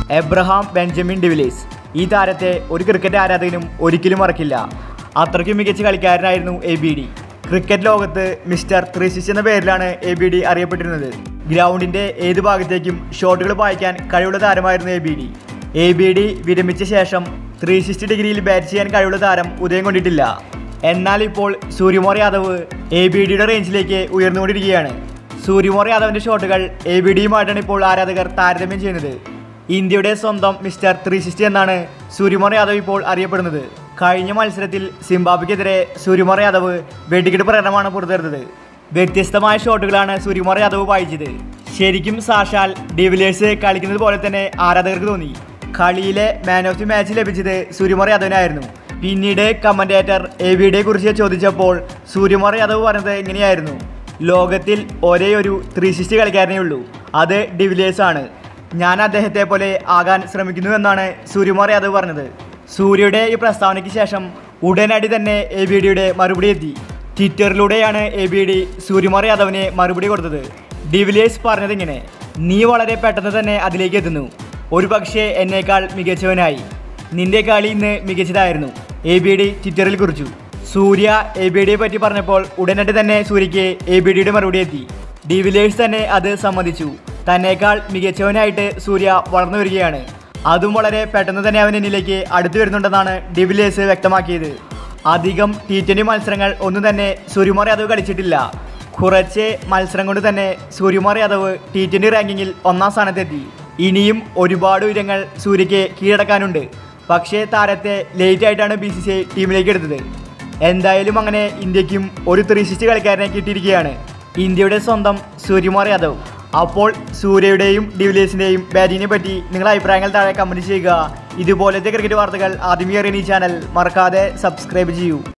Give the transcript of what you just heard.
Abraham Benjamin de Villiers ഈ താരത്തെ ഒരു ക്രിക്കറ്റ് ആരാധകനും ഒരിക്കലും മറക്കില്ല അത്രയ്ക്കും മികച്ച കളിക്കാരനായിരുന്നു എ ബി ഡി ക്രിക്കറ്റ് ലോകത്ത് മിസ്റ്റർ ത്രിസിസ് എന്ന പേരിലാണ് എ ബി ഡി അറിയപ്പെട്ടിരുന്നത് ഗ്രൗണ്ടിന്റെ ഏത് ഭാഗത്തേക്കും ഷോട്ടുകൾ പായിക്കാൻ കഴിവുള്ള താരമായിരുന്നു A B D A B D വിരമിച്ച ശേഷം ത്രീ സിക്സ്റ്റി ഡിഗ്രിയിൽ ബാറ്റ് ചെയ്യാൻ കഴിവുള്ള താരം ഉദയം കൊണ്ടിട്ടില്ല എന്നാൽ ഇപ്പോൾ സൂര്യകുമാർ യാദവ് എ ബി ഡിയുടെ റേഞ്ചിലേക്ക് ഉയർന്നുകൊണ്ടിരിക്കുകയാണ് സൂര്യകുമാർ യാദവിന്റെ ഷോട്ടുകൾ എ ബി ഡിയുമായിട്ടാണ് ഇപ്പോൾ ആരാധകർ താരതമ്യം ചെയ്യുന്നത് ഇന്ത്യയുടെ സ്വന്തം മിസ്റ്റർ ത്രീ സിക്സ്റ്റി എന്നാണ് സൂര്യകുമാർ യാദവ് ഇപ്പോൾ അറിയപ്പെടുന്നത് കഴിഞ്ഞ മത്സരത്തിൽ സിംബാബ്വെക്കെതിരെ സൂര്യകുമാർ യാദവ് വെടിക്കെട്ട് പ്രകടനമാണ് പുറത്തെടുത്തത് വ്യത്യസ്തമായ ഷോട്ടുകളാണ് സൂര്യകുമാർ യാദവ് വായിച്ചത് ശരിക്കും സാക്ഷാൽ ഡിവിലേഴ്സ് കളിക്കുന്നത് പോലെ തന്നെ ആരാധകർക്ക് തോന്നി കളിയിലെ മാൻ ഓഫ് ദി മാച്ച് ലഭിച്ചത് സൂര്യകുമാർ യാദവിനായിരുന്നു പിന്നീട് കമന്റേറ്റർ എ ബിയെ കുറിച്ച് ചോദിച്ചപ്പോൾ സൂര്യകുമാർ യാദവ് പറഞ്ഞത് ഇങ്ങനെയായിരുന്നു ലോകത്തിൽ ഒരേ ഒരു ത്രീ സിക്സ്റ്റി കളിക്കാരനേ ഉള്ളൂ അത് ഡിവിലേഴ്സ് ആണ് ഞാൻ അദ്ദേഹത്തെ പോലെ ആകാൻ ശ്രമിക്കുന്നു എന്നാണ് സൂര്യകുമാർ യാദവ് പറഞ്ഞത് സൂര്യയുടെ ഈ പ്രസ്താവനയ്ക്ക് ശേഷം ഉടനടി തന്നെ എ ബി ഡിയുടെ മറുപടി എത്തി ട്വിറ്ററിലൂടെയാണ് എ ബി ഡി സൂര്യകുമാർ യാദവിന് മറുപടി കൊടുത്തത് ഡിവിലിയേഴ്സ് പറഞ്ഞത് ഇങ്ങനെ നീ വളരെ പെട്ടെന്ന് തന്നെ അതിലേക്ക് എത്തുന്നു ഒരു പക്ഷേ എന്നേക്കാൾ മികച്ചവനായി നിന്റെ കളി ഇന്ന് മികച്ചതായിരുന്നു എ ബി ഡി ട്വിറ്ററിൽ കുറിച്ചു സൂര്യ എ ബി ഡിയെ പറ്റി പറഞ്ഞപ്പോൾ ഉടനടി തന്നെ സൂര്യയ്ക്ക് എ ബി ഡിയുടെ മറുപടി എത്തി ഡിവിലിയേഴ്സ് തന്നെ അത് സമ്മതിച്ചു തന്നേക്കാൾ മികച്ചവനായിട്ട് സൂര്യ വളർന്നു വരികയാണ് അതും വളരെ പെട്ടെന്ന് തന്നെ അവൻ എന്നിലേക്ക് അടുത്തു വരുന്നുണ്ടെന്നാണ് ഡിവിലിയേഴ്സ് വ്യക്തമാക്കിയത് അധികം ടി ട്വൻ്റി മത്സരങ്ങൾ ഒന്നും തന്നെ സൂര്യകുമാർ യാദവ് കളിച്ചിട്ടില്ല കുറച്ച് മത്സരം കൊണ്ട് തന്നെ സൂര്യകുമാർ യാദവ് ടി ട്വൻ്റി റാങ്കിങ്ങിൽ ഒന്നാം സ്ഥാനത്തെത്തി ഇനിയും ഒരുപാട് ഉയരങ്ങൾ സൂര്യയ്ക്ക് കീഴടക്കാനുണ്ട് പക്ഷേ താരത്തെ ലേറ്റ് ആയിട്ടാണ് ബി സി സി ഐ ടീമിലേക്ക് എടുത്തത് എന്തായാലും അങ്ങനെ ഇന്ത്യക്കും ഒരു ത്രീ സിക്സ്റ്റി കളിക്കാരനെ കിട്ടിയിരിക്കുകയാണ് ഇന്ത്യയുടെ സ്വന്തം സൂര്യകുമാർ യാദവ് അപ്പോൾ സൂര്യയുടെയും ഡിവിലിയേഴ്സിൻ്റെയും ബാറ്റിങ്ങിനെ പറ്റി നിങ്ങളുടെ അഭിപ്രായങ്ങൾ താഴെ കമൻറ്റ് ചെയ്യുക ഇതുപോലത്തെ ക്രിക്കറ്റ് വാർത്തകൾ ആദ്യമേ അറിയാൻ ഈ ചാനൽ മറക്കാതെ സബ്സ്ക്രൈബ് ചെയ്യൂ